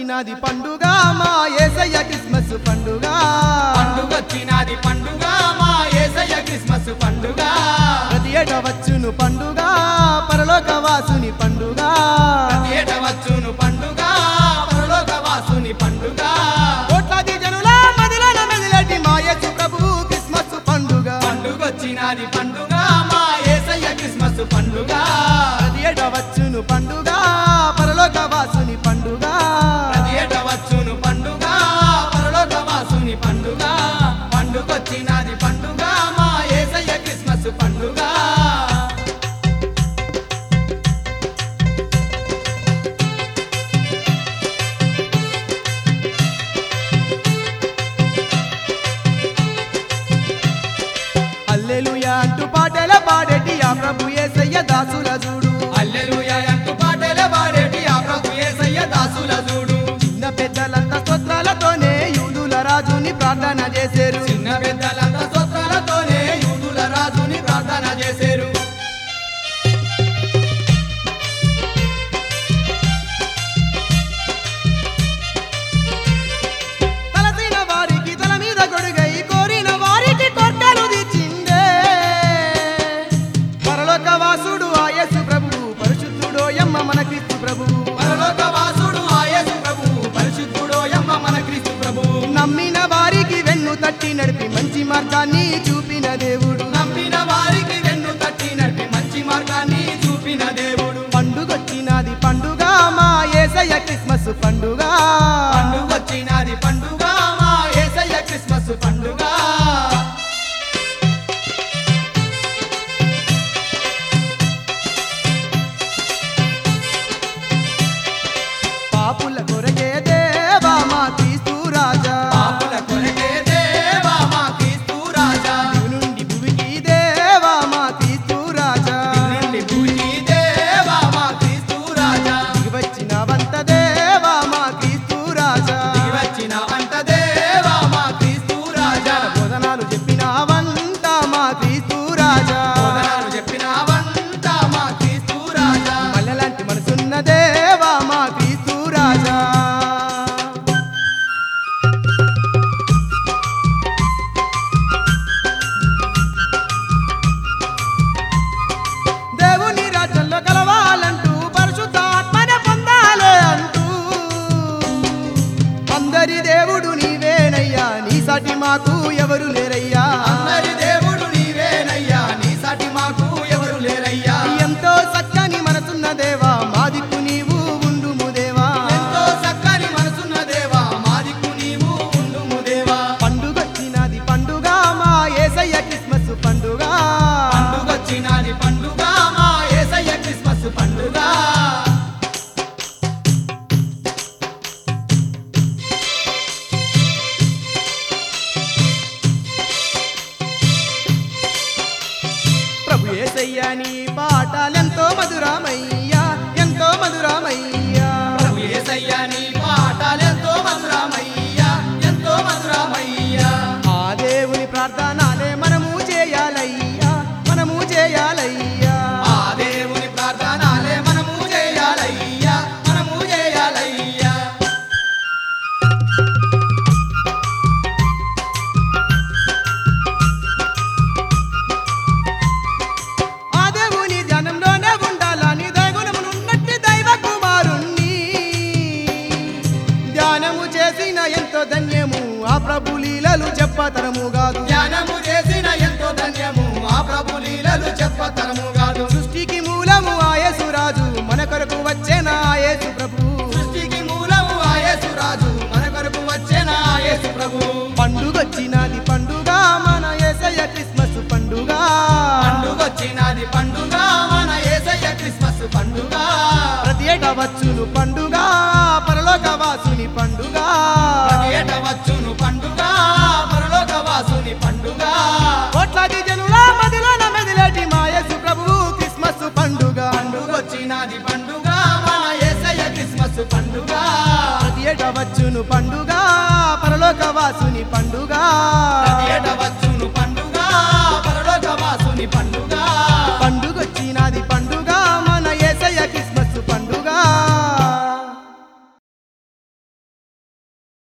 పండుగొచ్చినది పండుగ మా ఏసయ్య క్రిస్మస్ పండుగ పండుగొచ్చినది పండుగ మా యేసయ్య క్రిస్మస్ పండుగ ప్రతి ఏట వచ్చును పండుగ పరలోక వాసుని పండుగ ఏట వచ్చును పండుగ పరలోక వాసుని పండుగ కోట్లాది జనుల మదిలోన మెదిలేటి మా యేసు ప్రభు క్రిస్మస్ పండుగ పండుగొచ్చినది పండుగ మా యేసయ్య క్రిస్మస్ పండుగ ప్రతి ఏట వచ్చును పండుగ పరలోక వాసుని పండుగ ఏట వచ్చును పండుగ పరలోక వాసుని పండుగ పండుగొచ్చినది పండుగ మా యేసయ్య క్రిస్మస్ పండుగ అల్లెలుయా అంటూ పాటల పాడేటి ఆ ప్రభు ఏసయ్య దాసుల చూడు హల్లెలూయా అంటూ పాటల పాడేటి ఆ ప్రభు యేసయ్య దాసుల చూడు చిన్న పెద్దలంతా స్తోత్రాలతోనే యూదుల రాజుని ప్రార్థన చేశారు చిన్న పెద్దలంతా స్తోత్రాలతోనే యూదుల రాజుని ప్రార్థన చేశారు తలసిన వారికి తల మీద గొడుగై కోరిన వారికి కొట్టలు దిచ్చిందే పరలోక వాసుడు ఆ యేసు ప్రభువు పరిశుద్ధుడో యమ్మ మన క్రీస్తు ప్రభువు పరలోక వాసుడు ఆ యేసు ప్రభువు పరిశుద్ధుడో యమ్మ మన క్రీస్తు ప్రభువు నమ్మిన వారికి వెన్ను తట్టి నడిపి మంచి మార్గాన్ని చూపిన దేవుడు నమ్మిన వారికి వెన్ను తట్టి నడిపి మంచి మార్గాన్ని చూపిన దేవుడు పండుగొచ్చినది పండుగ మా ఏసయ్య క్రిస్మస్ పండుగ పండుగొచ్చినది పండుగ మా యేసయ్య క్రిస్మస్ పండుగ పాపుల కొరకే దేవా మా క్రీస్తు రాజా పాపుల కొరకే దేవా మా క్రీస్తు రాజా దివి నుండి భువికి దేవా మా క్రీస్తు రాజా నుండి భూమి దేవా మా క్రీస్తు రాజా దిగి వచ్చిన వంత దేవా మా క్రీస్తు రాజా దిగి వచ్చిన వంట దేవా మా క్రీస్తు రాజా బోధనాలు చెప్పిన వంత మా క్రీస్తు రాజా బోధనాలు చెప్పిన వంట మా క్రీస్తు రాజా మల్లెలాంటి మనసున్న దేవా మా క్రీస్తు రాజా దేవుని రాజ్యంలో కలవాలంటూ పరిశుద్ధాత్మనే పొందాలే అంటూ అందరి దేవుడు నీవేనయ్యా నీ సాటి మాకు ఎవరు లేరయ్యా అందరి దేవుడు నీవేనయ్యా నీ సాటి మాకు ఎవరు లేరయ్యా ఎంతో సక్కని మనసున్న దేవా మా దిక్కు నీవు ఉండుము దేవా ఎంతో చక్కని మనసున్న దేవా మా దిక్కు నీవు ఉండుము దేవా పండుగొచ్చినది పండుగ మా ఏసయ్య క్రిస్మస్ పండుగ పండుగొచ్చినది పండుగ మా యేసయ్య క్రిస్మస్ పండుగ ప్రభు ఏసయ్య నీ పాటలెంతో మధురమయ్యా ఎంతో మధురమయ్యా ప్రభు యేసయ్య నీ పాటలెంతో మధురమయ్యా ఎంతో మధురమయ్యా ఆ దేవుని ప్రార్థనలే మనము చేయాలయ్యా మనము చేయాలయ్యా ఆ దేవుని ప్రార్థనలే మనము చేయాలయ్యా మనము చేయాలయ్యా ఆ దేవుని ధ్యానంలోనే ఉండాలని దైవనమునున్నట్టి దైవ కుమారుణ్ణి ధ్యానము చేసిన ఎంతో ధన్యము ఆ ప్రభు లీలలు చెప్పతరము కాదు ధ్యానము చేసిన ఎంతో ధన్యము ఆ ప్రభు లీలలు చెప్పతరము కాదు సృష్టికి మూలము ఆ యేసురాజు మన కొరకు వచ్చేన ఆ యేసు ప్రభు సృష్టికి మూలము ఆ యేసు రాజు మన కొరకు వచ్చేన ఆ యేసు ప్రభు పండుగొచ్చినది పండుగ మన యేసయ్య క్రిస్మస్ పండుగ పండుగొచ్చినది పండుగ మన యేసయ్య క్రిస్మస్ పండుగ ప్రతి ఏటా వచ్చును పండుగ పరలోక వాసుని పండుగ ఏట వచ్చును పండుగ పరలోక వాసుని పండుగ కోట్లాది జనుల మదిలోన మెదిలేటి మా యేసు ప్రభువు క్రిస్మస్ పండుగ పండుగొచ్చినది పండుగ మన యేసయ్య క్రిస్మస్ పండుగ ప్రతి ఏటా వచ్చును పండుగ పరలోక వాసుని పండుగ ఏట